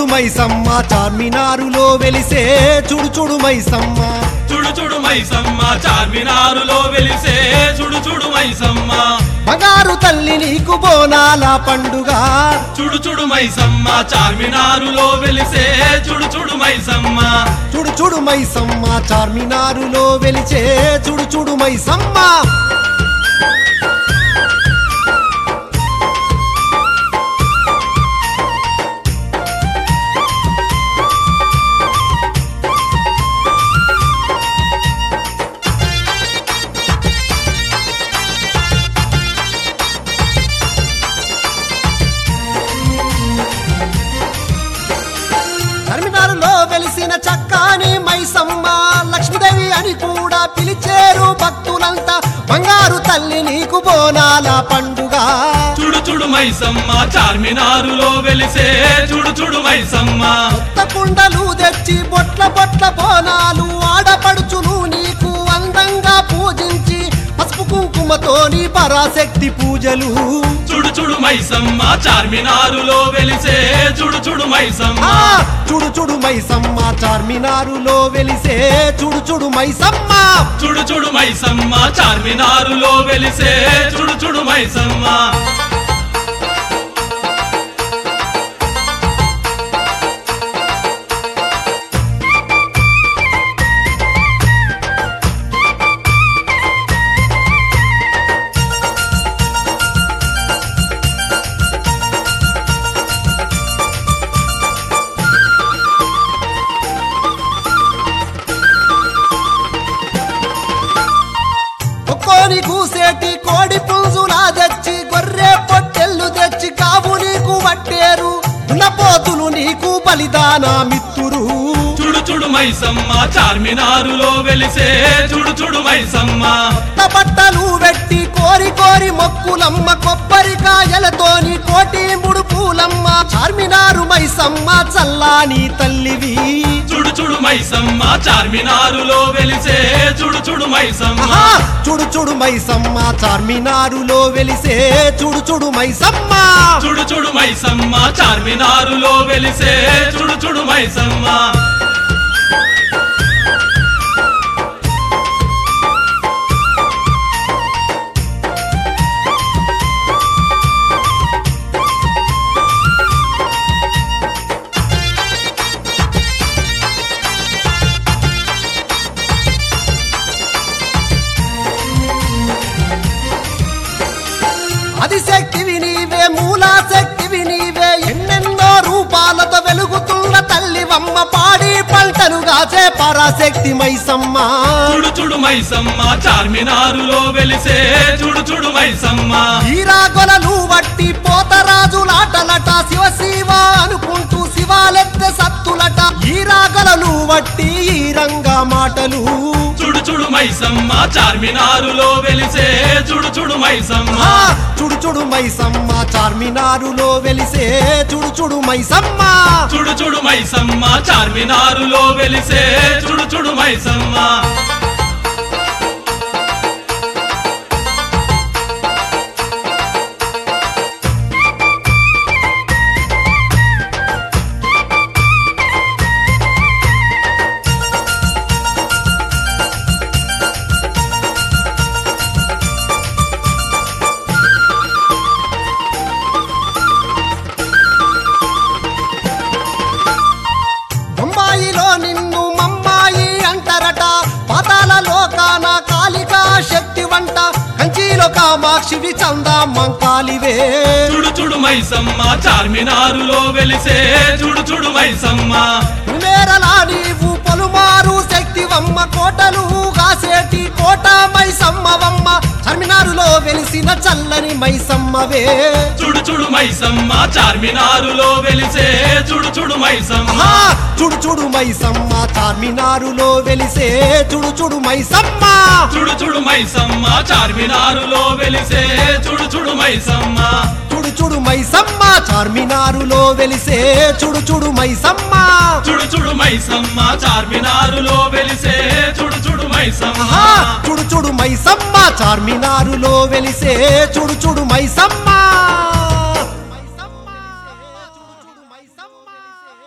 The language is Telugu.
మైసమ్మ చార్మినారులో వెలిసే చుడు చుడు మైసమ్మ చుడు చుడు మైసమ్మ చార్మినారులో వెలిసే చుడు చుడు మైసమ్మ బంగారు తల్లి నీకు బోనాల పండుగ చుడు చుడు మైసమ్మ చార్మినారులో వెలిసే చుడు చుడు మైసమ్మ చుడు చుడు మైసమ్మ చార్మినారులో వెలిచే చుడు చుడు మైసమ్మ చార్మినారులో వెలిసిన చక్కాని మైసమ్మ లక్ష్మీదేవి అని కూడా పిలిచేరు భక్తులంతా బంగారు తల్లి నీకు బోనాల పండుగ చుడు చుడు మైసమ్మ చార్మినారులో వెలిసే చుడు చుడు మైసమ్మ కొత్త కుండలు తెచ్చి బొట్ల బొట్ల బోనాలు ఆడపడుచును నీకు అందంగా పూజించి పసుపు కుంకుమతోని పరాశక్తి పూజలు చుడు చుడు మైసమ్మ చార్మినారులో వెలిసే చుడు చుడు మైసమ్మ ఆ చుడు చుడు మైసమ్మ చార్మినారులో వెలిసే చుడు చుడు మైసమ్మ చుడు చుడు మైసమ్మ చార్మినారులో వెలిసే చుడు చుడు మైసమ్మ ఒక్కోని కూసేటి కోడి పుంజులా తెచ్చి గొర్రె పొట్టెళ్ళు తెచ్చి కావు నీకు పట్టేరు దున్నపోతులు నీకు బలిదాన మిత్తురు చుడు చుడు మైసమ్మ చార్మినారులో వెలిసే చుడు చుడు మైసమ్మ కొత్త బట్టలు పెట్టి కోరి కోరి మొక్కులమ్మ కొబ్బరికాయలతోని కోటి ముడుపులమ్మ చార్మినారు మైసమ్మ చల్లాని తల్లివి చుడు చుడు మైసమ్మ చార్మినారులో వెలిసే చుడు చుడు మైసమ్మ ఆహా! చుడు చుడు మైసమ్మ చార్మినారులో వెలిసే చుడు చుడు మైసమ్మ చుడు చుడు మైసమ్మ చార్మినారులో వెలిసే చుడు చుడు మైసమ్మ ఆదిశక్తివి నీవే మూలాశక్తివి నీవే ఎన్నెన్నో రూపాలతో వెలుగుతున్న తల్లివమ్మ పాడి పంటలు కాచే పరాశక్తి మైసమ్మ చుడు చుడు మైసమ్మ చార్మినారులో వెలిసే చుడు చుడు మైసమ్మ ఈరాగొలలు వట్టి పోతరాజులాటలట శివ శివ అనుకుంటూ శివాలెత్తే సత్తులట ఈరాగొలలు వట్టి ఈ రంగా మాటలు చుడు చుడు మైసమ్మ చార్మినారులో వెలిసే చుడు చుడు మైసమ్మ ఆ చుడు చుడు మైసమ్మ చార్మినారులో వెలిసే చుడు చుడు మైసమ్మ చుడు చుడు మైసమ్మ చార్మినారులో వెలిసే చుడు చుడు మైసమ్మ బొంబాయిలో నిన్ను మమ్మాయి అంటారట పాతాల లోకాన కాళికా శక్తి వంట కంచిలో కామాక్షివి చందా మంకాలివే చుడు చుడు మైసమ్మ చార్మినారులో వెలిసే చుడు చుడు మైసమ్మ మేరలా నీవు పలుమారు శక్తివమ్మ కోటలు కాసేటి కోట మైసమ్మవమ్మ చార్మినారులో వెలిసిన చల్లని మైసమ్మవే చుడు చుడు మైసమ్మ చార్మినారులో వెలిసే చుడు చుడు మైసమ్మ ఆహా! చుడు చుడు మైసమ్మ చార్మినారులో వెలిసే చుడు చుడు మైసమ్మ చుడు చుడు మైసమ్మ చార్మినారులో వెలిసే చుడు చుడు మైసమ్మ చుడు చుడు మైసమ్మ చార్మినారులో వెలిసే చుడు చుడు మైసమ్మ చుడు చుడు మైసమ్మ చార్మినారులో వెలిసే చుడు చుడు మైసమ్మ ఆహా! చుడు చుడు మైసమ్మ చార్మినారులో వెలిసే చుడు చుడు మైసమ్మ